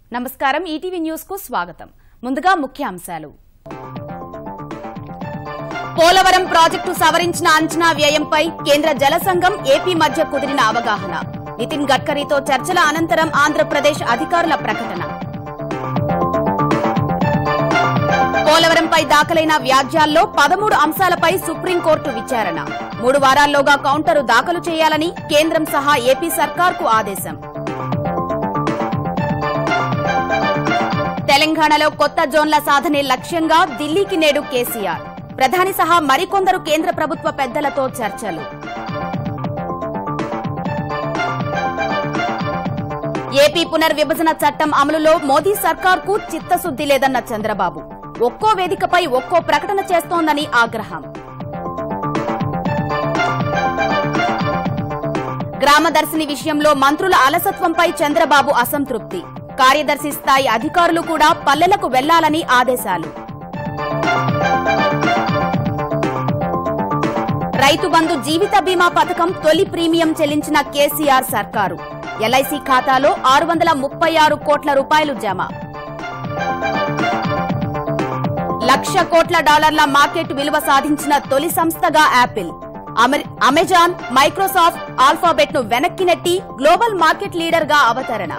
నమస్కారం ETV news కు స్వాగతం ముందుగా ముఖ్యాంశాలు పోలవరం ప్రాజెక్టు సవరించిన అంచనా వ్యయంపై కేంద్ర జల సంఘం ఏపీ మధ్య కుదిరిన అవగాహన నితిన్ గడ్కరీతో చర్చల అనంతరం ఆంధ్రప్రదేశ్ అధికారుల ప్రకటన పోలవరంపై దాఖలైన వ్యాజ్యాల్లో పదమూడు అంశాలపై సుప్రీంకోర్టు విచారణ మూడు వారాల్లోగా కౌంటరు దాఖలు చేయాలని కేంద్రం సహా ఏపీ సర్కార్కు ఆదేశం తెలంగాణలో కొత్త జోన్ల సాధనే లక్ష్యంగా ఢిల్లీకి నేడు కేసీఆర్ ప్రధాని సహా మరికొందరు కేంద్ర ప్రభుత్వ పెద్దలతో చర్చలు ఏపీ పునర్విభజన చట్టం అమలులో మోదీ సర్కార్కు చిత్తశుద్ది లేదన్న చంద్రబాబు ఒక్కో వేదికపై ఒక్కో ప్రకటన చేస్తోందని ఆగ్రహం గ్రామదర్శిని విషయంలో మంత్రుల అలసత్వంపై చంద్రబాబు అసంతృప్తి కార్యదర్శి స్థాయి అధికారులు కూడా పల్లెలకు వెళ్లాలని ఆదేశాలు రైతు బంధు జీవిత బీమా పథకం తొలి ప్రీమియం చెల్లించిన కేసీఆర్ సర్కారు ఎల్ఐసి ఖాతాలో ఆరు వందల ముప్పై ఆరు కోట్ల రూపాయలు జమ లక్ష కోట్ల డాలర్ల మార్కెట్ విలువ సాధించిన తొలి సంస్థగా యాపిల్ అమె- అమెజాన్ మైక్రోసాఫ్ట్ ఆల్ఫాబెట్ ను వెనక్కి నెట్టి గ్లోబల్ మార్కెట్ లీడర్ గా అవతరణ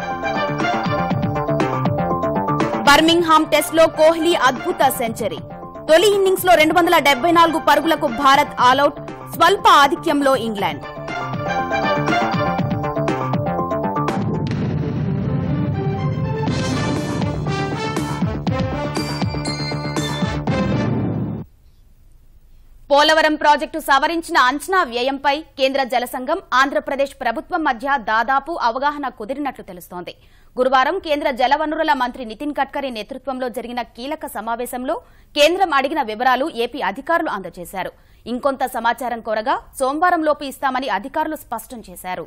బర్మింగ్హామ్ టెస్ట్ లో కోహ్లీ అద్భుత సెంచరీ తొలి ఇన్నింగ్స్ లో రెండు వందల డెబ్బై నాలుగు పరుగులకు భారత్ ఆలౌట్ స్వల్ప ఆధిక్యంలో ఇంగ్లాండ్ పోలవరం ప్రాజెక్టు సవరించిన అంచనా వ్యయంపై కేంద్ర జలసంఘం ఆంధ్రప్రదేశ్ ప్రభుత్వం మధ్య దాదాపు అవగాహన కుదిరినట్లు తెలుస్తోంది గురువారం కేంద్ర జలవనరుల మంత్రి నితిన్ గడ్కరీ నేతృత్వంలో జరిగిన కీలక సమావేశంలో కేంద్రం అడిగిన వివరాలు ఏపీ అధికారులు అందజేశారు ఇంకొంత సమాచారం కోరగా సోమవారంలోపు ఇస్తామని అధికారులు స్పష్టం చేశారు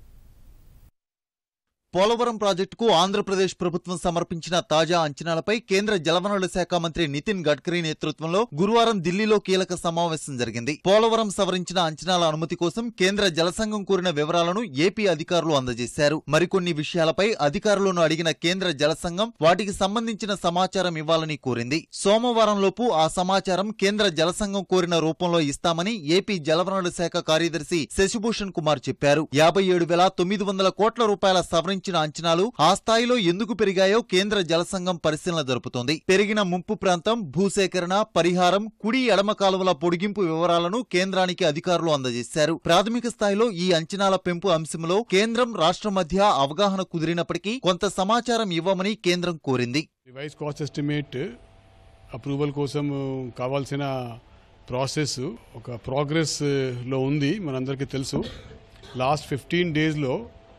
పోలవరం ప్రాజెక్టుకు ఆంధ్రప్రదేశ్ ప్రభుత్వం సమర్పించిన తాజా అంచనాలపై కేంద్ర జలవనరుల శాఖ మంత్రి నితిన్ గడ్కరీ నేతృత్వంలో గురువారం ఢిల్లీలో కీలక సమావేశం జరిగింది పోలవరం సవరించిన అంచనాల అనుమతి కోసం కేంద్ర జలసంఘం కోరిన వివరాలను ఏపీ అధికారులు అందజేశారు మరికొన్ని విషయాలపై అధికారులను అడిగిన కేంద్ర జలసంఘం వాటికి సంబంధించిన సమాచారం ఇవ్వాలని కోరింది సోమవారంలోపు ఆ సమాచారం కేంద్ర జలసంఘం కోరిన రూపంలో ఇస్తామని ఏపీ జలవనరుల శాఖ కార్యదర్శి శశిభూషణ్ కుమార్ చెప్పారు యాభై ఏడు వేల తొమ్మిది వందల కోట్ల రూపాయల సవరించిన అంచనాలు ఆ స్థాయిలో ఎందుకు పెరిగాయో కేంద్ర జలసంఘం పరిశీలన జరుపుతోంది పెరిగిన ముంపు ప్రాంతం భూసేకరణ పరిహారం కుడి ఎడమ కాలువల పొడిగింపు వివరాలను కేంద్రానికి అధికారులు అందజేశారు ప్రాథమిక స్థాయిలో ఈ అంచనాల పెంపు అంశంలో కేంద్రం రాష్ట్రం మధ్య అవగాహన కుదిరినప్పటికీ కొంత సమాచారం ఇవ్వమని కేంద్రం కోరింది రివైజ్ కాస్ట్ ఎస్టిమేట్ అప్రూవల్ కోసం కావాల్సిన ప్రాసెస్ ఒక ప్రోగ్రెస్ లో ఉంది మనందరికీ తెలుసు లాస్ట్ ఫిఫ్టీన్ డేస్లో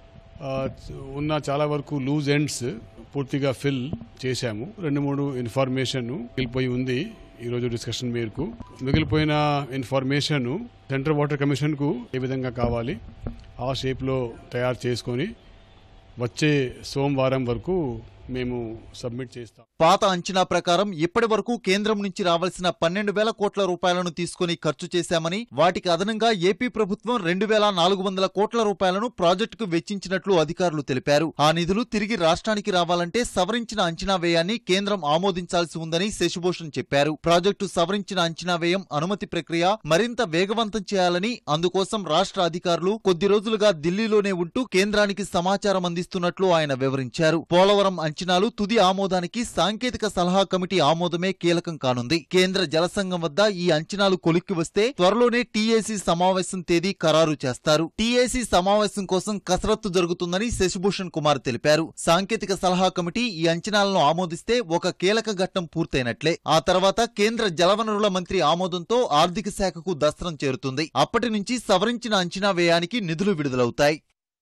ఉన్న చాలా వరకు లూజ్ ఎండ్స్ పూర్తిగా ఫిల్ చేశాము రెండు మూడు ఇన్ఫర్మేషన్ మిగిలిపోయి ఉంది ఈరోజు డిస్కషన్ మేరకు మిగిలిపోయిన ఇన్ఫర్మేషన్ సెంట్రల్ వాటర్ కమిషన్కు ఏ విధంగా కావాలి ఆ షేప్లో తయారు చేసుకొని వచ్చే సోమవారం వరకు మేము సబ్మిట్ చేస్తాం పాత అంచనా ప్రకారం ఇప్పటి వరకు కేంద్రం నుంచి రావాల్సిన పన్నెండు వేల కోట్ల రూపాయలను తీసుకుని ఖర్చు చేశామని వాటికి అదనంగా ఏపీ ప్రభుత్వం రెండు వేల నాలుగు వందల కోట్ల రూపాయలను ప్రాజెక్టుకు వెచ్చించినట్లు అధికారులు తెలిపారు ఆ నిధులు తిరిగి రాష్ట్రానికి రావాలంటే సవరించిన అంచనా వ్యయాన్ని కేంద్రం ఆమోదించాల్సి ఉందని శశిభూషణ్ చెప్పారు ప్రాజెక్టు సవరించిన అంచనా వ్యయం అనుమతి ప్రక్రియ మరింత వేగవంతం చేయాలని అందుకోసం రాష్ట్ర అధికారులు కొద్ది రోజులుగా ఢిల్లీలోనే ఉంటూ కేంద్రానికి సమాచారం అందిస్తున్నట్లు ఆయన వివరించారు పోలవరం అంచనాలు తుది ఆమోదానికి సాంకేతిక సలహా కమిటీ ఆమోదమే కీలకం కానుంది కేంద్ర జలసంఘం వద్ద ఈ అంచనాలు కొలిక్కి వస్తే త్వరలోనే టీఏసీ సమావేశం తేదీ ఖరారు చేస్తారు టీఏసీ సమావేశం కోసం కసరత్తు జరుగుతుందని శశిభూషణ్ కుమార్ తెలిపారు సాంకేతిక సలహా కమిటీ ఈ అంచనాలను ఆమోదిస్తే ఒక కీలక ఘట్టం పూర్తయినట్లే ఆ తర్వాత కేంద్ర జలవనరుల మంత్రి ఆమోదంతో ఆర్థిక శాఖకు దస్త్రం చేరుతుంది అప్పటి నుంచి సవరించిన అంచనా వ్యయానికి నిధులు విడుదలవుతాయి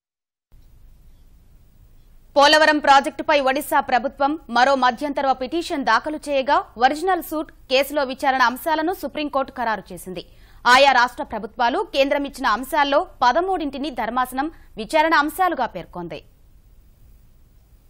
పోలవరం ప్రాజెక్టుపై ఒడిశా ప్రభుత్వం మరో మధ్యంతర పిటిషన్ దాఖలు చేయగా ఒరిజినల్ సూట్ కేసులో విచారణ అంశాలను సుప్రీంకోర్టు ఖరారు చేసింది ఆయా రాష్ట్ర ప్రభుత్వాలు కేంద్రం ఇచ్చిన అంశాల్లో పదమూడింటిని ధర్మాసనం విచారణ అంశాలుగా పేర్కొంది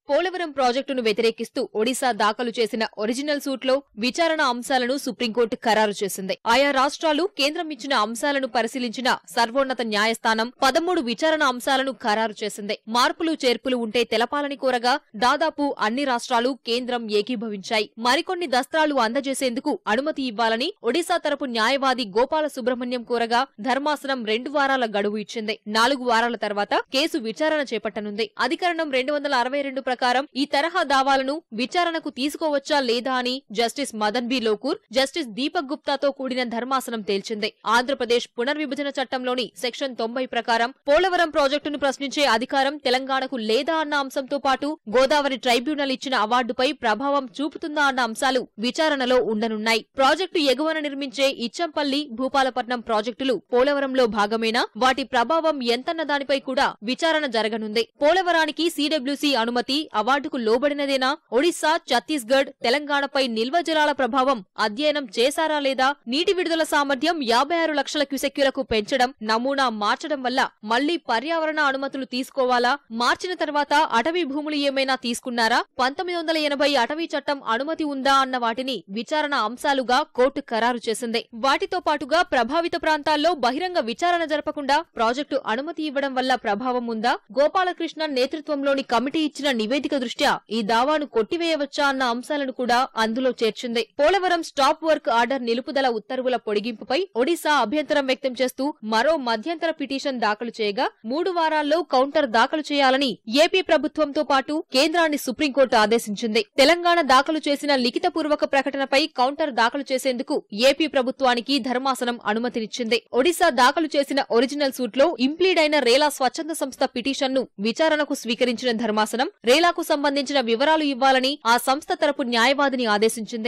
పోలవరం ప్రాజెక్టును వ్యతిరేకిస్తూ ఒడిశా దాఖలు చేసిన ఒరిజినల్ సూట్లో విచారణ అంశాలను సుప్రీంకోర్టు ఖరారు చేసింది ఆయా రాష్ట్రాలు కేంద్రం ఇచ్చిన అంశాలను పరిశీలించిన సర్వోన్నత న్యాయస్థానం పదమూడు విచారణ అంశాలను ఖరారు చేసింది మార్పులు చేర్పులు ఉంటే తెలపాలని కోరగా దాదాపు అన్ని రాష్ట్రాలు కేంద్రం ఏకీభవించాయి మరికొన్ని దస్త్రాలు అందజేసేందుకు అనుమతి ఇవ్వాలని ఒడిశా తరపు న్యాయవాది గోపాల సుబ్రహ్మణ్యం కోరగా ధర్మాసనం రెండు వారాల గడువు ఇచ్చింది నాలుగు వారాల తర్వాత కేసు విచారణ చేపట్టనుంది అధికరణం రెండు వందల అరవై రెండు ప్రకారం ఈ తరహా దావాలను విచారణకు తీసుకోవచ్చా లేదా అని justice Madan B Lokur justice Deepak గుప్తాతో కూడిన ధర్మాసనం తేల్చింది ఆంధ్రప్రదేశ్ పునర్విభజన చట్టంలోని సెక్షన్ తొంభై ప్రకారం పోలవరం ప్రాజెక్టును ప్రశ్నించే అధికారం తెలంగాణకు లేదా అన్న అంశంతో పాటు గోదావరి ట్రైబ్యునల్ ఇచ్చిన అవార్డుపై ప్రభావం చూపుతుందా అన్న అంశాలు విచారణలో ఉండనున్నాయి ప్రాజెక్టు ఎగువన నిర్మించే ఇచ్చంపల్లి భూపాలపట్నం ప్రాజెక్టులు పోలవరంలో భాగమేనా వాటి ప్రభావం ఎంతన్న దానిపై కూడా విచారణ జరగనుంది పోలవరానికి సీడబ్ల్యూసీ అనుమతి అవార్డుకు లోబడినదేనా ఒడిశా ఛత్తీస్గఢ్ తెలంగాణపై నిల్వ జలాల ప్రభావం అధ్యయనం చేశారా లేదా నీటి విడుదల సామర్థ్యం యాభై ఆరు లక్షల క్యూసెక్యులకు పెంచడం నమూనా మార్చడం వల్ల మళ్లీ పర్యావరణ అనుమతులు తీసుకోవాలా మార్చిన తర్వాత అటవీ భూములు ఏమైనా తీసుకున్నారా పంతొమ్మిది వందల ఎనభై అటవీ చట్టం అనుమతి ఉందా అన్న వాటిని విచారణ అంశాలుగా కోర్టు ఖరారు చేసింది వాటితో పాటుగా ప్రభావిత ప్రాంతాల్లో బహిరంగ విచారణ జరపకుండా ప్రాజెక్టు అనుమతి ఇవ్వడం వల్ల ప్రభావం ఉందా గోపాలకృష్ణన్ నేతృత్వంలోని కమిటీ ఇచ్చిన నివేదిక దృష్ట్యా ఈ దావాను కొట్టివేయవచ్చా అన్న అంశాలను కూడా అందులో చేర్చింది పోలవరం స్టాప్ వర్క్ ఆర్డర్ నిలుపుదల ఉత్తర్వుల పొడిగింపుపై ఒడిశా అభ్యంతరం వ్యక్తం చేస్తూ మరో మధ్యంతర పిటిషన్ దాఖలు చేయగా మూడు వారాల్లో కౌంటర్ దాఖలు చేయాలని ఏపీ ప్రభుత్వంతో పాటు కేంద్రాన్ని సుప్రీంకోర్టు ఆదేశించింది తెలంగాణ దాఖలు చేసిన లిఖితపూర్వక ప్రకటనపై కౌంటర్ దాఖలు చేసేందుకు ఏపీ ప్రభుత్వానికి ధర్మాసనం అనుమతినిచ్చింది ఒడిశా దాఖలు చేసిన ఒరిజినల్ సూట్లో ఇంప్లీడ్ అయిన రేలా స్వచ్ఛంద సంస్థ పిటిషన్ ను విచారణకు స్వీకరించిన ధర్మాసనం రేలాకు సంబంధించిన వివరాలు ఇవ్వాలని ఆ సంస్థ తరపు న్యాయవాదిని ఆదేశించింది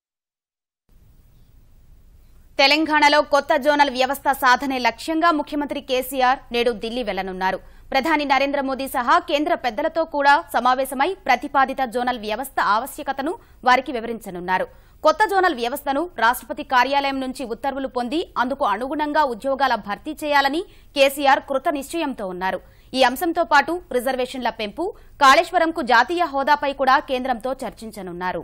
తెలంగాణలో కొత్త జోనల్ వ్యవస్థ సాధనే లక్ష్యంగా ముఖ్యమంత్రి కేసీఆర్ నేడు ఢిల్లీ వెళ్లనున్నారు ప్రధాని నరేంద్ర మోదీ సహా కేంద్ర పెద్దలతో కూడా సమావేశమై ప్రతిపాదిత జోనల్ వ్యవస్థ ఆవశ్యకతను వారికి వివరించనున్నారు కొత్త జోనల్ వ్యవస్థను రాష్ట్రపతి కార్యాలయం నుంచి ఉత్తర్వులు పొంది అందుకు అనుగుణంగా ఉద్యోగాల భర్తీ చేయాలని కేసీఆర్ కృత నిశ్చయంతో ఉన్నారు ఈ అంశంతో పాటు రిజర్వేషన్ల పెంపు కాళేశ్వరంకు జాతీయ హోదాపై కూడా కేంద్రంతో చర్చించనున్నారు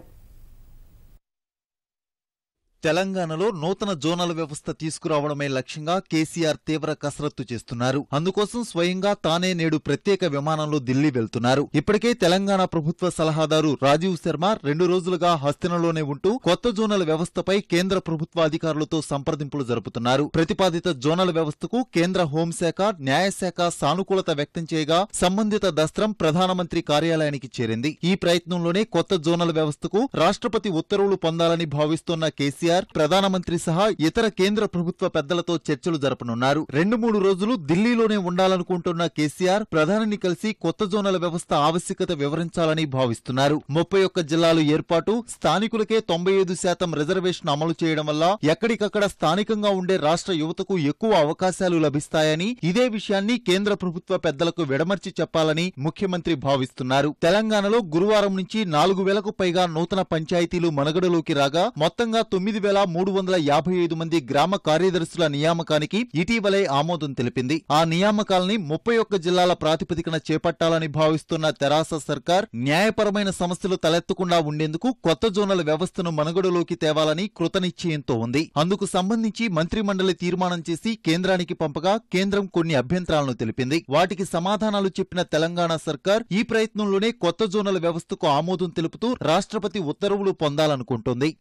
తెలంగాణలో నూతన జోనల్ వ్యవస్థ తీసుకురావడమే లక్ష్యంగా కేసీఆర్ తీవ్ర కసరత్తు చేస్తున్నారు అందుకోసం స్వయంగా తానే నేడు ప్రత్యేక విమానంలో ఢిల్లీ వెళ్తున్నారు ఇప్పటికే తెలంగాణ ప్రభుత్వ సలహాదారు రాజీవ్ శర్మ రెండు రోజులుగా హస్తినలోనే ఉంటూ కొత్త జోనల్ వ్యవస్థపై కేంద్ర ప్రభుత్వ అధికారులతో సంప్రదింపులు జరుపుతున్నారు ప్రతిపాదిత జోనల్ వ్యవస్థకు కేంద్ర హోంశాఖ న్యాయశాఖ సానుకూలత వ్యక్తం చేయగా సంబంధిత దస్త్రం ప్రధానమంత్రి కార్యాలయానికి చేరింది ఈ ప్రయత్నంలోనే కొత్త జోనల్ వ్యవస్థకు రాష్ట్రపతి ఉత్తర్వులు పొందాలని భావిస్తోన్న కేసీఆర్ ప్రధానమంత్రి సహా ఇతర కేంద్ర ప్రభుత్వ పెద్దలతో చర్చలు జరపనున్నారు రెండు మూడు రోజులు ఢిల్లీలోనే ఉండాలనుకుంటున్న కేసీఆర్ ప్రధానిని కలిసి కొత్త జోనల్ వ్యవస్థ ఆవశ్యకత వివరించాలని భావిస్తున్నారు ముప్పై ఒక్క జిల్లాలు ఏర్పాటు స్థానికులకే తొంభై ఐదు శాతం రిజర్వేషన్ అమలు చేయడం వల్ల ఎక్కడికక్కడ స్థానికంగా ఉండే రాష్ట్ర యువతకు ఎక్కువ అవకాశాలు లభిస్తాయని ఇదే విషయాన్ని కేంద్ర ప్రభుత్వ పెద్దలకు విడమర్చి చెప్పాలని ముఖ్యమంత్రి భావిస్తున్నారు తెలంగాణలో గురువారం నుంచి నాలుగు వేలకు పైగా నూతన పంచాయతీలు మనుగడలోకి రాగా మొత్తంగా తొమ్మిది వేల మూడు వందల యాభై ఐదు మంది గ్రామ కార్యదర్శుల నియామకానికి ఇటీవలే ఆమోదం తెలిపింది ఆ నియామకాలని ముప్పై ఒక్క జిల్లాల ప్రాతిపదికన చేపట్టాలని భావిస్తున్న తెరాస సర్కార్ న్యాయపరమైన సమస్యలు తలెత్తకుండా ఉండేందుకు కొత్త జోనల్ వ్యవస్థను మనుగడలోకి తేవాలని కృతనిశ్చయంతో ఉంది అందుకు సంబంధించి మంత్రిమండలి తీర్మానం చేసి కేంద్రానికి పంపగా కేంద్రం కొన్ని అభ్యంతరాలను తెలిపింది వాటికి సమాధానాలు చెప్పిన తెలంగాణ సర్కార్ ఈ ప్రయత్నంలోనే కొత్త జోనల్ వ్యవస్థకు ఆమోదం తెలుపుతూ రాష్ట్రపతి ఉత్తర్వులు పొందాలనుకుంటోంది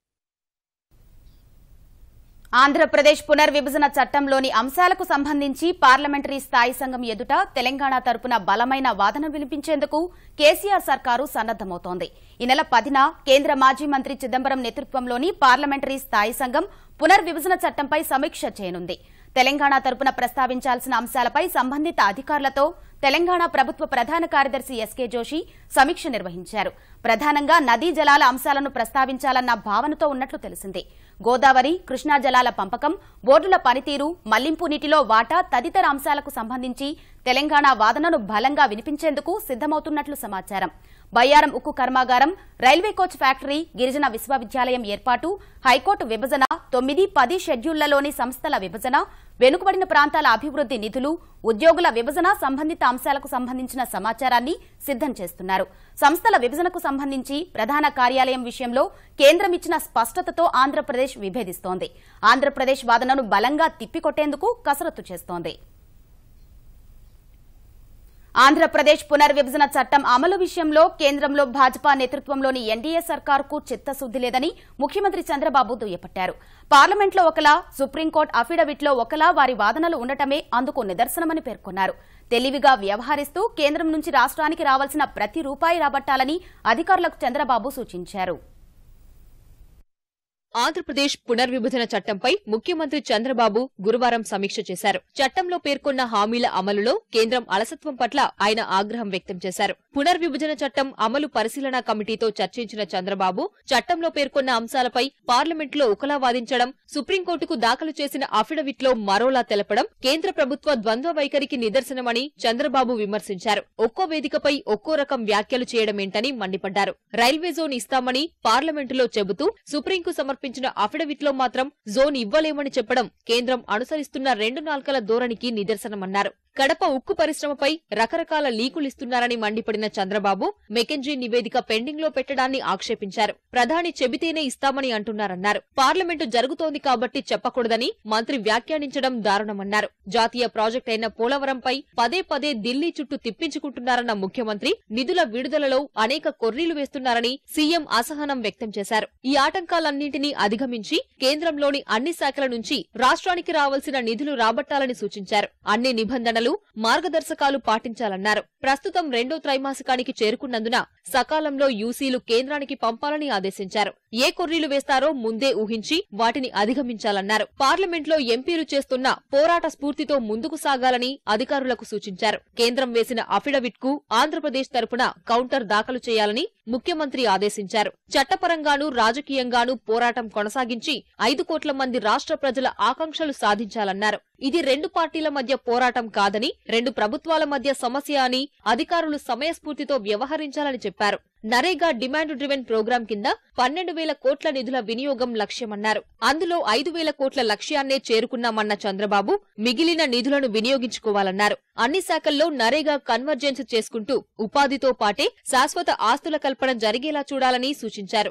ఆంధ్రప్రదేశ్ పునర్విభజన చట్టంలోని అంశాలకు సంబంధించి పార్లమెంటరీ స్థాయి సంఘం ఎదుట తెలంగాణ తరపున బలమైన వాదన వినిపించేందుకు కేసీఆర్ సర్కారు సన్నద్దమవుతోంది ఈ నెల పదిన కేంద్ర మాజీ మంత్రి చిదంబరం నేతృత్వంలోని పార్లమెంటరీ స్థాయి సంఘం పునర్విభజన చట్టంపై సమీక్ష చేయనుంది తెలంగాణ తరపున ప్రస్తావించాల్సిన అంశాలపై సంబంధిత అధికారులతో తెలంగాణ ప్రభుత్వ ప్రధాన కార్యదర్శి ఎస్కే జోషి సమీక్ష నిర్వహించారు ప్రధానంగా నదీ జలాల అంశాలను ప్రస్తావించాలన్న భావనతో ఉన్నట్లు తెలిసింది గోదావరి కృష్ణా జలాల పంపకం బోర్డుల పనితీరు మళ్లింపు నీటిలో వాటా తదితర అంశాలకు సంబంధించి తెలంగాణ వాదనను బలంగా వినిపించేందుకు సిద్దమవుతున్నట్లు సమాచారం బయ్యారం ఉక్కు కర్మాగారం రైల్వే కోచ్ ఫ్యాక్టరీ గిరిజన విశ్వవిద్యాలయం ఏర్పాటు హైకోర్టు విభజన తొమ్మిది పది షెడ్యూళ్లలోని సంస్థల విభజన వెనుకబడిన ప్రాంతాల అభివృద్ది నిధులు ఉద్యోగుల విభజన సంబంధిత అంశాలకు సంబంధించిన సమాచారాన్ని సిద్ధం చేస్తున్నారు సంస్థల విభజనకు సంబంధించి ప్రధాన కార్యాలయం విషయంలో కేంద్రం ఇచ్చిన స్పష్టతతో ఆంధ్రప్రదేశ్ విభేదిస్తోంది ఆంధ్రప్రదేశ్ వాదనను బలంగా తిప్పికొట్టేందుకు కసరత్తు చేస్తోంది ఆంధ్రప్రదేశ్ పునర్విభజన చట్టం అమలు విషయంలో కేంద్రంలో భాజపా నేతృత్వంలోని ఎన్డీఏ సర్కారుకు చిత్తశుద్ది లేదని ముఖ్యమంత్రి చంద్రబాబు దుయ్యపట్టారు పార్లమెంట్లో ఒకలా సుప్రీంకోర్టు అఫిడవిట్లో ఒకలా వారి వాదనలు ఉండటమే అందుకు నిదర్శనమని పేర్కొన్నారు తెలివిగా వ్యవహరిస్తూ కేంద్రం నుంచి రాష్ట్రానికి రావాల్సిన ప్రతి రూపాయి రాబట్టాలని అధికారులకు చంద్రబాబు సూచించారు ఆంధ్రప్రదేశ్ పునర్విభజన చట్టంపై ముఖ్యమంత్రి చంద్రబాబు గురువారం సమీక్ష చేశారు చట్టంలో పేర్కొన్న హామీల అమలులో కేంద్రం అలసత్వం పట్ల ఆయన ఆగ్రహం వ్యక్తం చేశారు పునర్విభజన చట్టం అమలు పరిశీలనా కమిటీతో చర్చించిన చంద్రబాబు చట్టంలో పేర్కొన్న అంశాలపై పార్లమెంట్లో ఒకలా వాదించడం సుప్రీంకోర్టుకు దాఖలు చేసిన అఫిడవిట్లో మరోలా తెలపడం కేంద్ర ప్రభుత్వ ద్వంద్వ వైఖరికి నిదర్శనమని చంద్రబాబు విమర్శించారు ఒక్కో వేదికపై ఒక్కో రకం వ్యాఖ్యలు చేయడమేంటని మండిపడ్డారు రైల్వే జోన్ ఇస్తామని పార్లమెంటులో చెబుతూ సుప్రీంకు సమర్పించిన అఫిడవిట్లో మాత్రం జోన్ ఇవ్వలేమని చెప్పడం కేంద్రం అనుసరిస్తున్న రెండు నాల్కల ధోరణికి నిదర్శనమన్నారు కడప ఉక్కు పరిశ్రమపై రకరకాల లీకులిస్తున్నారని మండిపడిన చంద్రబాబు మెకెంజీ నివేదిక పెండింగ్ లో పెట్టడాన్ని ఆక్షేపించారు ప్రధాని చెబితేనే ఇస్తామని అంటున్నారన్నారు పార్లమెంటు జరుగుతోంది కాబట్టి చెప్పకూడదని మంత్రి వ్యాఖ్యానించడం దారుణమన్నారు జాతీయ ప్రాజెక్ట్ అయిన పోలవరంపై పదే పదే ఢిల్లీ చుట్టూ తిప్పించుకుంటున్నారన్న ముఖ్యమంత్రి నిధుల విడుదలలో అనేక కొర్రీలు వేస్తున్నారని సీఎం అసహనం వ్యక్తం చేశారు ఈ ఆటంకాలన్నింటినీ అధిగమించి కేంద్రంలోని అన్ని శాఖల నుంచి రాష్ట్రానికి రావాల్సిన నిధులు రాబట్టాలని సూచించారు అన్ని నిబంధనలు మార్గదర్శకాలు పాటించాలన్నారు ప్రస్తుతం రెండో త్రైమాసికానికి చేరుకున్నందున సకాలంలో యూసీలు కేంద్రానికి పంపాలని ఆదేశించారు ఏ కొర్రీలు వేస్తారో ముందే ఊహించి వాటిని అధిగమించాలన్నారు పార్లమెంట్లో ఎంపీలు చేస్తున్న పోరాట స్ఫూర్తితో ముందుకు సాగాలని అధికారులకు సూచించారు కేంద్రం వేసిన అఫిడవిట్ కు ఆంధ్రప్రదేశ్ తరపున కౌంటర్ దాఖలు చేయాలని ముఖ్యమంత్రి ఆదేశించారు చట్టపరంగానూ రాజకీయంగానూ పోరాటం కొనసాగించి ఐదు కోట్ల మంది రాష్ట్ర ప్రజల ఆకాంక్షలు సాధించాలన్నారు ఇది రెండు పార్టీల మధ్య పోరాటం కాదని రెండు ప్రభుత్వాల మధ్య సమస్య అని అధికారులు సమయస్ఫూర్తితో వ్యవహరించాలని చెప్పారు నరేగా డిమాండ్ డ్రివెన్ ప్రోగ్రాం కింద పన్నెండు వేల కోట్ల నిధుల వినియోగం లక్ష్యమన్నారు అందులో ఐదు వేల కోట్ల లక్ష్యాన్నే చేరుకున్నామన్న చంద్రబాబు మిగిలిన నిధులను వినియోగించుకోవాలన్నారు అన్ని శాఖల్లో నరేగా కన్వర్జెన్స్ చేసుకుంటూ ఉపాధితో పాటే శాశ్వత ఆస్తుల కల్పన జరిగేలా చూడాలని సూచించారు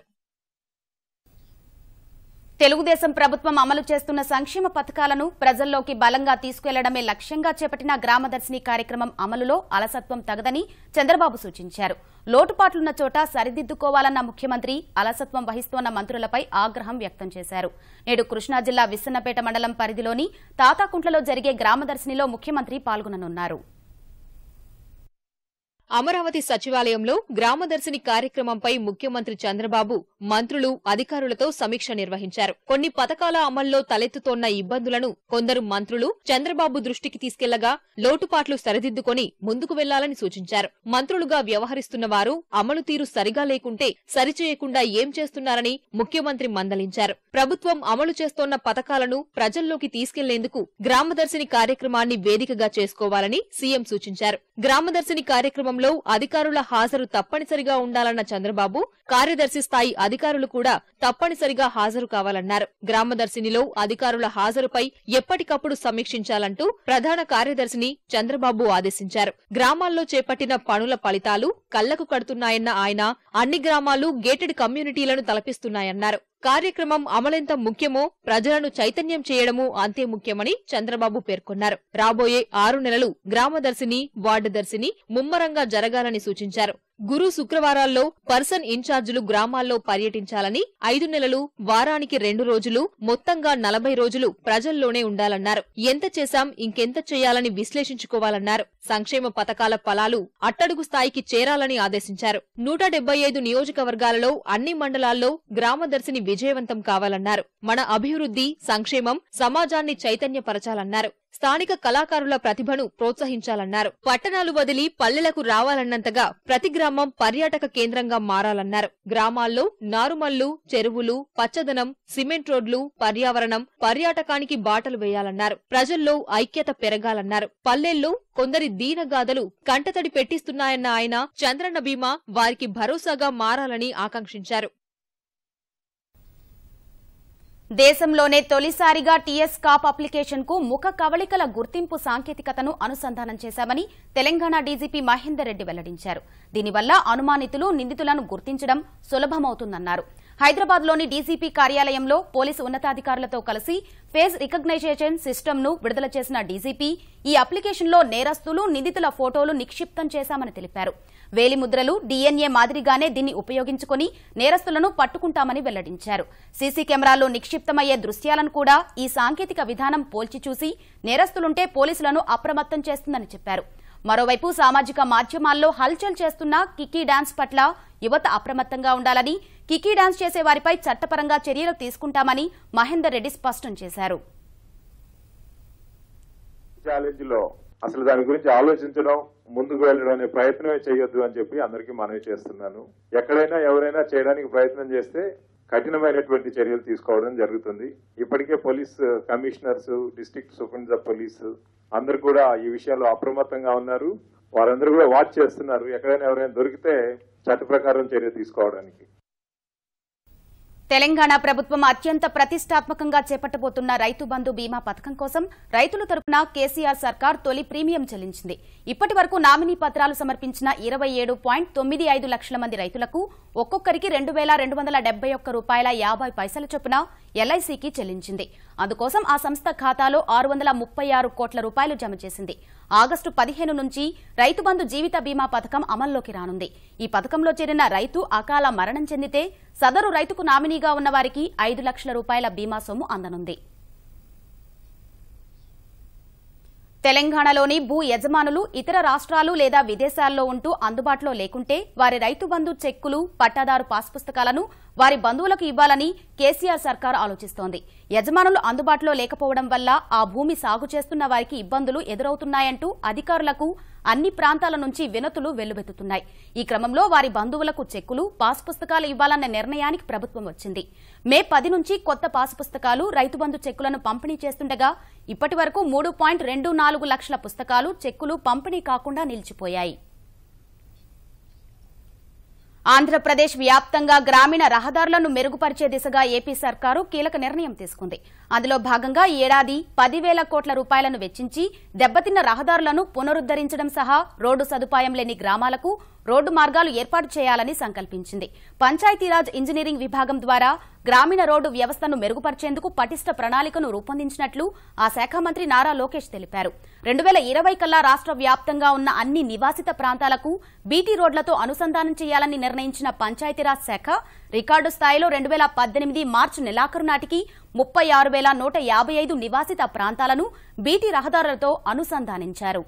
తెలుగుదేశం ప్రభుత్వం అమలు చేస్తున్న సంక్షేమ పథకాలను ప్రజల్లోకి బలంగా తీసుకెళ్లడమే లక్ష్యంగా చేపట్టిన గ్రామదర్శిని కార్యక్రమం అమలులో అలసత్వం తగదని చంద్రబాబు సూచించారు లోటుపాట్లున్న చోట సరిదిద్దుకోవాలన్న ముఖ్యమంత్రి అలసత్వం వహిస్తోన్న మంత్రులపై ఆగ్రహం వ్యక్తం చేశారు నేడు కృష్ణా జిల్లా విస్సన్నపేట మండలం పరిధిలోని తాతాకుంట్లలో జరిగే గ్రామదర్శినిలో ముఖ్యమంత్రి పాల్గొననున్నారు అమరావతి సచివాలయంలో గ్రామదర్శిని కార్యక్రమంపై ముఖ్యమంత్రి చంద్రబాబు మంత్రులు అధికారులతో సమీక్ష నిర్వహించారు కొన్ని పథకాల అమల్లో తలెత్తుతోన్న ఇబ్బందులను కొందరు మంత్రులు చంద్రబాబు దృష్టికి తీసుకెళ్లగా లోటుపాట్లు సరిదిద్దుకొని ముందుకు వెళ్లాలని సూచించారు మంత్రులుగా వ్యవహరిస్తున్న వారు అమలు తీరు సరిగా లేకుంటే సరిచేయకుండా ఏం చేస్తున్నారని ముఖ్యమంత్రి మందలించారు ప్రభుత్వం అమలు చేస్తోన్న పథకాలను ప్రజల్లోకి తీసుకెళ్లేందుకు గ్రామదర్శిని కార్యక్రమాన్ని వేదికగా చేసుకోవాలని సీఎం సూచించారు గ్రామదర్శిని కార్యక్రమంలో అధికారుల హాజరు తప్పనిసరిగా ఉండాలన్న చంద్రబాబు కార్యదర్శి స్థాయి అధికారులు కూడా తప్పనిసరిగా హాజరు కావాలన్నారు గ్రామదర్శినిలో అధికారుల హాజరుపై ఎప్పటికప్పుడు సమీక్షించాలంటూ ప్రధాన కార్యదర్శిని చంద్రబాబు ఆదేశించారు గ్రామాల్లో చేపట్టిన పనుల ఫలితాలు కళ్లకు కడుతున్నాయన్న ఆయన అన్ని గ్రామాలు గేటెడ్ కమ్యూనిటీలను తలపిస్తున్నాయన్నారు కార్యక్రమం అమలెంత ముఖ్యమో ప్రజలను చైతన్యం చేయడమూ అంతే ముఖ్యమని చంద్రబాబు పేర్కొన్నారు రాబోయే ఆరు నెలలు గ్రామదర్శిని వార్డు దర్శిని ముమ్మరంగా జరగాలని సూచించారు గురు శుక్రవారాల్లో పర్సన్ ఇన్ఛార్జీలు గ్రామాల్లో పర్యటించాలని ఐదు నెలలు వారానికి రెండు రోజులు మొత్తంగా నలభై రోజులు ప్రజల్లోనే ఉండాలన్నారు ఎంత చేశాం ఇంకెంత చేయాలని విశ్లేషించుకోవాలన్నారు సంక్షేమ పథకాల ఫలాలు అట్టడుగు స్థాయికి చేరాలని ఆదేశించారు నూట డెబ్బై ఐదు నియోజకవర్గాలలో అన్ని మండలాల్లో గ్రామదర్శిని విజయవంతం కావాలన్నారు మన అభివృద్ధి సంక్షేమం సమాజాన్ని చైతన్యపరచాలన్నారు స్థానిక కళాకారుల ప్రతిభను ప్రోత్సహించాలన్నారు పట్టణాలు వదిలి పల్లెలకు రావాలన్నంతగా ప్రతి గ్రామం పర్యాటక కేంద్రంగా మారాలన్నారు గ్రామాల్లో నారుమల్లు చెరువులు పచ్చదనం సిమెంట్ రోడ్లు పర్యావరణం పర్యాటకానికి బాటలు వేయాలన్నారు ప్రజల్లో ఐక్యత పెరగాలన్నారు పల్లెల్లో కొందరి దీనగాథలు కంటతడి పెట్టిస్తున్నాయన్న ఆయన చంద్రన్న బీమా వారికి భరోసాగా మారాలని ఆకాంక్షించారు దేశంలోనే తొలిసారిగా టీఎస్ కాప్ అప్లికేషన్ కు ముఖ కవళికల గుర్తింపు సాంకేతికతను అనుసంధానం చేశామని తెలంగాణ డీజీపీ మహేందర్ రెడ్డి వెల్లడించారు దీనివల్ల అనుమానితులు నిందితులను గుర్తించడం సులభమవుతుందన్నారు హైదరాబాద్ లోని డీజీపీ కార్యాలయంలో పోలీసు ఉన్నతాధికారులతో కలిసి ఫేస్ రికగ్నైజేషన్ సిస్టమ్ ను విడుదల చేసిన డీజీపీ ఈ అప్లికేషన్లో నేరస్తులు నిందితుల ఫోటోలు నిక్షిప్తం చేశామని తెలిపారు వేలిముద్రలు డీఎన్ఏ మాదిరిగానే దీన్ని ఉపయోగించుకుని నేరస్తులను పట్టుకుంటామని వెల్లడించారు సీసీ కెమెరాల్లో నిక్షిప్తమయ్యే దృశ్యాలను కూడా ఈ సాంకేతిక విధానం పోల్చి చూసి నేరస్తులుంటే పోలీసులను అప్రమత్తం చేస్తుందని చెప్పారు మరోవైపు సామాజిక మాధ్యమాల్లో హల్చల్ చేస్తున్న కికీ డాన్స్ పట్ల యువత అప్రమత్తంగా ఉండాలని కికీ డాన్స్ చేసే వారిపై చట్టపరంగా చర్యలు తీసుకుంటామని మహేందర్ రెడ్డి స్పష్టం చేశారు ఛాలెంజ్ లో అసలు దాని గురించి ఆలోచించడం ముందుకు వెళ్ళడం అనే ప్రయత్నమే చేయొద్దు అని చెప్పి అందరికీ మనవి చేస్తున్నాను ఎక్కడైనా ఎవరైనా చేయడానికి ప్రయత్నం చేస్తే కఠినమైనటువంటి చర్యలు తీసుకోవడం జరుగుతుంది ఇప్పటికే police commissioners district superintendent of police అందరు కూడా ఈ విషయాల్లో అప్రమత్తంగా ఉన్నారు వారందరూ కూడా వాచ్ చేస్తున్నారు ఎక్కడైనా ఎవరైనా దొరికితే చట్ట ప్రకారం చర్య తీసుకోవడానికి తెలంగాణ ప్రభుత్వం అత్యంత ప్రతిష్టాత్మకంగా చేపట్టబోతున్న రైతు బంధు బీమా పథకం కోసం రైతుల తరపున కేసీఆర్ సర్కార్ తొలి ప్రీమియం చెల్లించింది ఇప్పటి వరకు నామినీ పత్రాలు సమర్పించిన ఇరవై ఏడు పాయింట్ తొమ్మిది ఐదు లక్షల మంది రైతులకు ఒక్కొక్కరికి రెండు వేల రెండు వందల డెబ్బై ఒక్క రూపాయల యాభై పైసల చొప్పున ఎల్ఐసికి చెల్లించింది అందుకోసం ఆ సంస్థ ఖాతాలో ఆరు వందల ముప్పై ఆరు కోట్ల రూపాయలు జమ చేసింది ఆగస్టు పదిహేను నుంచి రైతు బంధు జీవిత బీమా పథకం అమల్లోకి రానుంది ఈ పథకంలో చేరిన రైతు అకాల మరణం చెందితే సదరు రైతుకు నామినీగా ఉన్న వారికి ఐదు లక్షల రూపాయల బీమా సొమ్ము అందనుంది తెలంగాణలోని భూ యజమానులు ఇతర రాష్ట్రాలు లేదా విదేశాల్లో ఉంటూ అందుబాటులో లేకుంటే వారి రైతు బంధు చెక్కులు పట్టాదారు పాస్ పుస్తకాలను వారి బంధువులకు ఇవ్వాలని కేసీఆర్ సర్కార్ ఆలోచిస్తోంది యజమానులు అందుబాటులో లేకపోవడం వల్ల ఆ భూమి సాగు చేస్తున్న వారికి ఇబ్బందులు ఎదురవుతున్నాయంటూ అధికారులకు అన్ని ప్రాంతాల నుంచి వినతులు వెల్లువెత్తుతున్నాయి ఈ క్రమంలో వారి బంధువులకు చెక్కులు పాస్ పుస్తకాలు ఇవ్వాలన్న నిర్ణయానికి ప్రభుత్వం వచ్చింది మే పది నుంచి కొత్త పాస్ పుస్తకాలు రైతు బంధు చెక్కులను పంపిణీ చేస్తుండగా ఇప్పటి వరకు మూడు పాయింట్ రెండు నాలుగు లక్షల పుస్తకాలు చెక్కులు పంపిణీ కాకుండా నిలిచిపోయాయి ఆంధ్రప్రదేశ్ వ్యాప్తంగా గ్రామీణ రహదారులను మెరుగుపరిచే దిశగా ఏపీ సర్కారు కీలక నిర్ణయం తీసుకుంది అందులో భాగంగా ఈ ఏడాది పదివేల కోట్ల రూపాయలను వెచ్చించి దెబ్బతిన్న రహదారులను పునరుద్దరించడం సహా రోడ్డు సదుపాయం లేని గ్రామాలకు రోడ్డు మార్గాలు ఏర్పాటు చేయాలని సంకల్పించింది పంచాయతీరాజ్ ఇంజనీరింగ్ విభాగం ద్వారా గ్రామీణ రోడ్డు వ్యవస్థను మెరుగుపరిచేందుకు పటిష్ట ప్రణాళికను రూపొందించినట్లు ఆ శాఖ మంత్రి నారా లోకేష్ తెలిపారు రెండు వేల ఇరవై కల్లా రాష్ట్ర వ్యాప్తంగా ఉన్న అన్ని నివాసిత ప్రాంతాలకు బీటీ రోడ్లతో అనుసంధానం చేయాలని నిర్ణయించిన పంచాయతీరాజ్ శాఖ రికార్డు స్థాయిలో రెండు వేల పద్దెనిమిది మార్చి నెలాఖరు నాటికి ముప్పై ఆరు వేల నూట యాభై ఐదు నివాసిత ప్రాంతాలను బీటీ రహదారులతో అనుసంధానించారు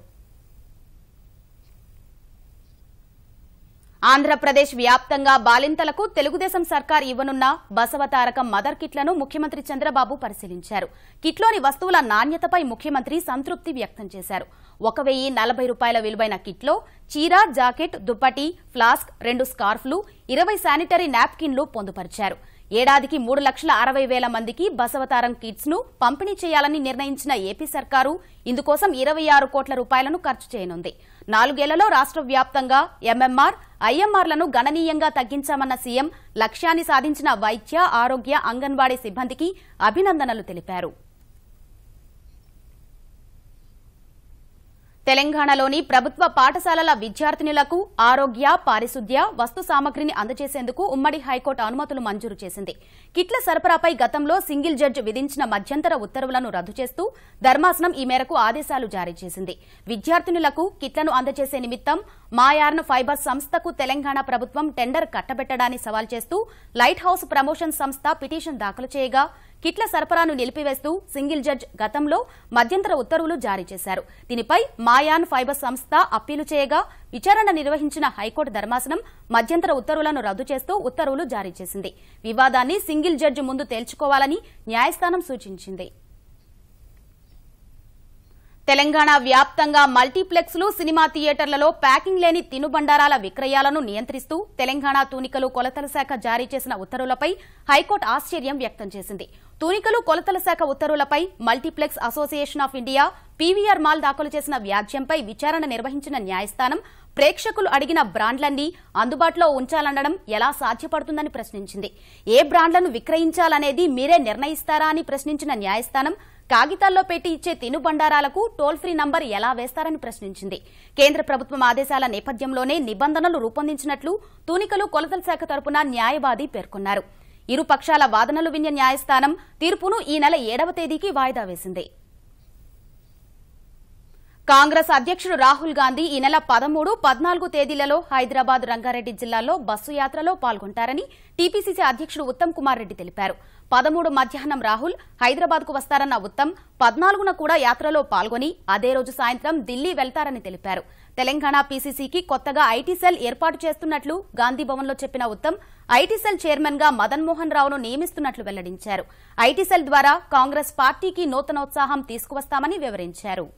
ఆంధ్రప్రదేశ్ వ్యాప్తంగా బాలింతలకు తెలుగుదేశం సర్కార్ ఇవ్వనున్న బసవతారకం మదర్ కిట్లను ముఖ్యమంత్రి చంద్రబాబు పరిశీలించారు కిట్లోని వస్తువుల నాణ్యతపై ముఖ్యమంత్రి సంతృప్తి వ్యక్తం చేశారు ఒక వెయ్యి నలభై రూపాయల విలువైన కిట్లో చీర జాకెట్ దుప్పటి ఫ్లాస్క్ రెండు స్కార్ఫ్లు ఇరవై శానిటరీ నాప్కిన్లు పొందుపరిచారు ఏడాదికి మూడు లక్షల అరవై వేల మందికి బసవతారం కిట్స్ ను పంపిణీ చేయాలని నిర్ణయించిన ఏపీ సర్కారు ఇందుకోసం ఇరవై ఆరు కోట్ల రూపాయలను ఖర్చు చేయనుంది నాలుగేళ్లలో రాష్ట్ర వ్యాప్తంగా ఎంఎంఆర్ ఐఎంఆర్లను గణనీయంగా తగ్గించామన్న సీఎం లక్ష్యాన్ని సాధించిన వైద్య ఆరోగ్య అంగన్వాడీ సిబ్బందికి అభినందనలు తెలిపారు తెలంగాణలోని ప్రభుత్వ పాఠశాలల విద్యార్థినులకు ఆరోగ్య పారిశుద్ధ్య వస్తు సామగ్రిని అందజేసేందుకు ఉమ్మడి హైకోర్టు అనుమతులు మంజూరు చేసింది కిట్ల సరఫరాపై గతంలో సింగిల్ జడ్జి విధించిన మధ్యంతర ఉత్తర్వులను రద్దు చేస్తూ ధర్మాసనం ఈ మేరకు ఆదేశాలు జారీ చేసింది విద్యార్థినులకు కిట్లను అందజేసే నిమిత్తం మాయార్న్ ఫైబర్ సంస్థకు తెలంగాణ ప్రభుత్వం టెండర్ కట్టబెట్టడాన్ని సవాల్ చేస్తూ లైట్ హౌస్ ప్రమోషన్ సంస్థ పిటిషన్ దాఖలు చేయగా కిట్ల సరఫరాను నిలిపివేస్తూ సింగిల్ జడ్జ్ గతంలో మధ్యంతర ఉత్తర్వులు జారీ చేశారు దీనిపై మాయాన్ ఫైబర్ సంస్థ అప్పీలు చేయగా విచారణ నిర్వహించిన హైకోర్టు ధర్మాసనం మధ్యంతర ఉత్తర్వులను రద్దు చేస్తూ ఉత్తర్వులు జారీ చేసింది వివాదాన్ని సింగిల్ జడ్జి ముందు తేల్చుకోవాలని న్యాయస్థానం సూచించింది తెలంగాణ వ్యాప్తంగా మల్టీప్లెక్స్లు సినిమా థియేటర్లలో ప్యాకింగ్ లేని తినుబండారాల విక్రయాలను నియంత్రిస్తూ తెలంగాణ తూనికలు కొలతల శాఖ జారీ చేసిన ఉత్తర్వులపై హైకోర్టు ఆశ్చర్యం వ్యక్తం చేసింది తూనికలు కొలతల శాఖ ఉత్తర్వులపై multiplex association of India PVR mall దాఖలు చేసిన వ్యాజ్యంపై విచారణ నిర్వహించిన న్యాయస్థానం ప్రేక్షకులు అడిగిన బ్రాండ్లన్నీ అందుబాటులో ఉంచాలనడం ఎలా సాధ్యపడుతుందని ప్రశ్నించింది ఏ బ్రాండ్లను విక్రయించాలనేది మీరే నిర్ణయిస్తారా అని ప్రశ్నించిన న్యాయస్థానం కాగితాల్లో పెట్టి ఇచ్చే తినుబండారాలకు టోల్ ఫ్రీ నంబర్ ఎలా వేస్తారని ప్రశ్నించింది కేంద్ర ప్రభుత్వం ఆదేశాల నేపథ్యంలోనే నిబంధనలు రూపొందించినట్లు తూనికలు కొలతల శాఖ తరపున న్యాయవాది పేర్కొన్నారు ఇరు పక్షాల వాదనలు విన్న న్యాయస్థానం తీర్పును ఈ నెల ఏడవ తేదీకి వాయిదా వేసింది కాంగ్రెస్ అధ్యక్షుడు రాహుల్ గాంధీ ఈ నెల పదమూడు పద్నాలుగు తేదీలలో హైదరాబాద్ రంగారెడ్డి జిల్లాల్లో బస్సు యాత్రలో పాల్గొంటారని టీపీసీసీ అధ్యక్షుడు ఉత్తమ్ కుమార్ రెడ్డి తెలిపారు పదమూడు మధ్యాహ్నం రాహుల్ హైదరాబాద్ కు వస్తారన్న ఉత్తమ్ పద్నాలుగున కూడా యాత్రలో పాల్గొని అదే రోజు సాయంత్రం ఢిల్లీ వెళ్తారని తెలిపారు తెలంగాణ పీసీసీకి కొత్తగా ఐటీ సెల్ ఏర్పాటు చేస్తున్నట్లు గాంధీ భవన్లో చెప్పిన ఉత్తమ్ ఐటీ సెల్ చైర్మన్ గా మదన్ మోహన్ రావును నియమిస్తున్నట్లు వెల్లడించారు ఐటీ సెల్ ద్వారా కాంగ్రెస్ పార్టీకి నూతనోత్సాహం తీసుకువస్తామని వివరించారు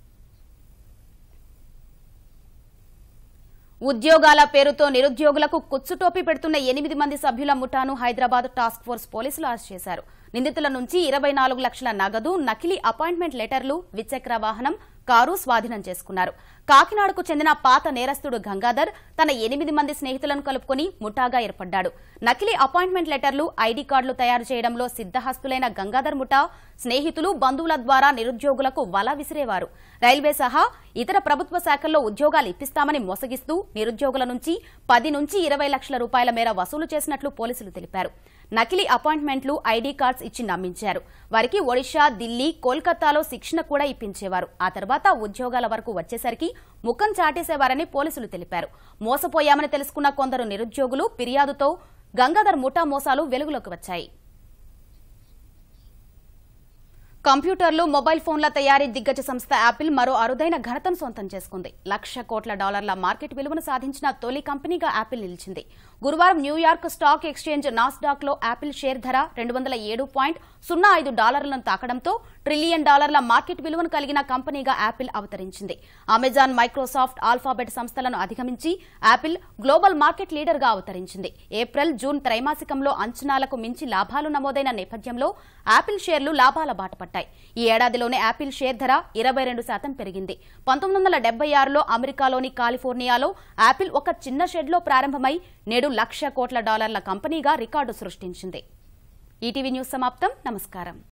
ఉద్యోగాల పేరుతో నిరుద్యోగులకు కుచ్చుటోపీ పెడుతున్న ఎనిమిది మంది సభ్యుల ముఠాను హైదరాబాద్ టాస్క్ ఫోర్స్ పోలీసులు అరెస్ట్ చేశారు నిందితుల నుంచి ఇరవై నాలుగు లక్షల నగదు నకిలీ అపాయింట్మెంట్ లెటర్లు ద్విచక్ర వాహనం కారు స్వాధీనం చేసుకున్నారు కాకినాడకు చెందిన పాత నేరస్తుడు గంగాధర్ తన ఎనిమిది మంది స్నేహితులను కలుపుకొని ముఠాగా ఏర్పడ్డాడు నకిలీ అపాయింట్మెంట్ లెటర్లు ఐడీ కార్డులు తయారు చేయడంలో సిద్దహస్తులైన గంగాధర్ ముఠా స్నేహితులు బంధువుల ద్వారా నిరుద్యోగులకు వల విసిరేవారు రైల్వే సహా ఇతర ప్రభుత్వ శాఖల్లో ఉద్యోగాలు ఇప్పిస్తామని మోసగిస్తూ నిరుద్యోగుల నుంచి పది నుంచి ఇరవై లక్షల రూపాయల మేర వసూలు చేసినట్లు పోలీసులు తెలిపారు నకిలీ అపాయింట్మెంట్లు ఐడీ కార్డ్స్ ఇచ్చి నమ్మించారు వారికి ఒడిషా ఢిల్లీ కోల్కతాలో శిక్షణ కూడా ఇప్పించేవారు ఆ తర్వాత ఉద్యోగాల వరకు వచ్చేసరికి ముఖం చాటేసేవారని పోలీసులు తెలిపారు మోసపోయామని తెలుసుకున్న కొందరు నిరుద్యోగులు ఫిర్యాదుతో గంగాధర్ ముఠా మోసాలు వెలుగులోకి వచ్చాయి కంప్యూటర్లు మొబైల్ ఫోన్ల తయారీ దిగ్గజ సంస్థ యాపిల్ మరో అరుదైన ఘనతను సొంతం చేసుకుంది లక్ష కోట్ల డాలర్ల మార్కెట్ విలువను సాధించిన తొలి కంపెనీగా యాపిల్ నిలిచింది గురువారం న్యూయార్క్ స్టాక్ ఎక్స్చేంజ్ నాస్డాక్ లో యాపిల్ షేర్ ధర రెండు వందల ఏడు పాయింట్ సున్నా ఐదు డాలర్లను తాకడంతో ట్రిలియన్ డాలర్ల మార్కెట్ విలువను కలిగిన కంపెనీగా యాపిల్ అవతరించింది అమెజాన్ మైక్రోసాఫ్ట్ ఆల్ఫాబెట్ సంస్థలను అధిగమించి యాపిల్ గ్లోబల్ మార్కెట్ లీడర్ గా అవతరించింది ఏప్రిల్ జూన్ త్రైమాసికంలో అంచనాలకు మించి లాభాలు నమోదైన నేపథ్యంలో యాపిల్ షేర్లు లాభాల బాట పట్టాయి ఈ ఏడాదిలోనే యాపిల్ షేర్ ధర ఇరవై రెండు శాతం పెరిగింది పంతొమ్మిది వందల డెబ్బై ఆరులో అమెరికాలోని కాలిఫోర్నియాలో యాపిల్ ఒక చిన్న షెడ్లో ప్రారంభమై నేడు లక్ష కోట్ల డాలర్ల కంపెనీగా రికార్డు సృష్టించింది ఈటీవీ న్యూస్ సమాప్తం నమస్కారం